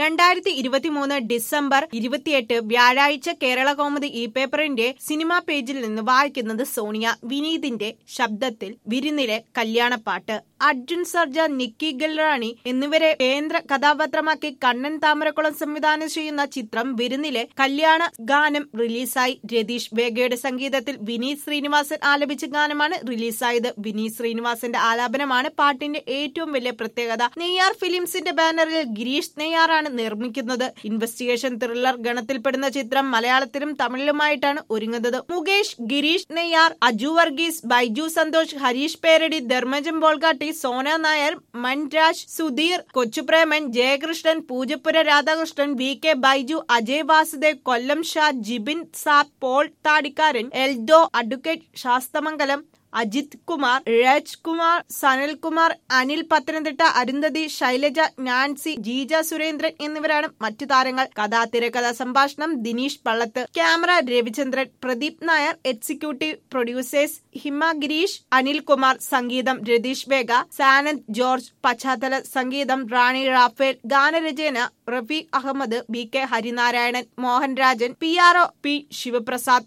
രണ്ടായിരത്തി ഇരുപത്തിമൂന്ന് ഡിസംബർ ഇരുപത്തിയെട്ട് വ്യാഴാഴ്ച കേരള കോമഡി ഇ പേപ്പറിന്റെ സിനിമാ പേജിൽ നിന്ന് വായിക്കുന്നത് സോണിയ വിനീതിന്റെ ശബ്ദത്തിൽ വിരുന്നിലെ കല്യാണപ്പാട്ട് അർജുൻ സർജ നിക്കി ഗൽറാണി എന്നിവരെ കേന്ദ്ര കഥാപാത്രമാക്കി കണ്ണൻ താമരക്കുളം സംവിധാനം ചെയ്യുന്ന ചിത്രം വിരുന്നിലെ കല്യാണ ഗാനം റിലീസായി രതീഷ് വേഗയുടെ സംഗീതത്തിൽ വിനീത് ശ്രീനിവാസൻ ആലപിച്ച ഗാനമാണ് റിലീസായത് വിനീത് ശ്രീനിവാസന്റെ ആലാപനമാണ് പാട്ടിന്റെ ഏറ്റവും വലിയ പ്രത്യേകത നെയ്യാർ ഫിലിംസിന്റെ ബാനറിൽ ഗിരീഷ് നെയ്യാറാണ് നിർമ്മിക്കുന്നത് ഇൻവെസ്റ്റിഗേഷൻ ത്രില്ലർ ഗണത്തിൽപ്പെടുന്ന ചിത്രം മലയാളത്തിലും തമിഴിലുമായിട്ടാണ് ഒരുങ്ങുന്നത് Mukesh Girish Neyyar Aju Varghese Baiju Santhosh Harish Peradi Dharmajan Bolgatty Sona Nair Manraj Sudheer Kochupreman Jayakrishnan Poojappura Radhakrishnan V K Baiju Ajay Vasudev Kollam Shah Jibin Sab Paul താടിക്കാരൻ എൽദോ അഡ്വക്കേറ്റ് ശാസ്തമംഗലം അജിത് കുമാർ രാജ്കുമാർ സനൽകുമാർ അനിൽ പത്തനംതിട്ട അരുന്ധതി ശൈലജ നാൻസി ജീജ സുരേന്ദ്രൻ എന്നിവരാണ് മറ്റു താരങ്ങൾ കഥാ തിരക്കഥ സംഭാഷണം Dineesh Pallath camera Ravichandran Pradeep Nair executive producers Hima Girish Anilkumar സംഗീതം രതീഷ് വേഗ സാനന്ദ് ജോർജ് പശ്ചാത്തല സംഗീതം റാണി റാഫേൽ ഗാനരചന Rafeeq Ahammed B K Harinarayanan Mohan Rajan P R O P Sivaprasad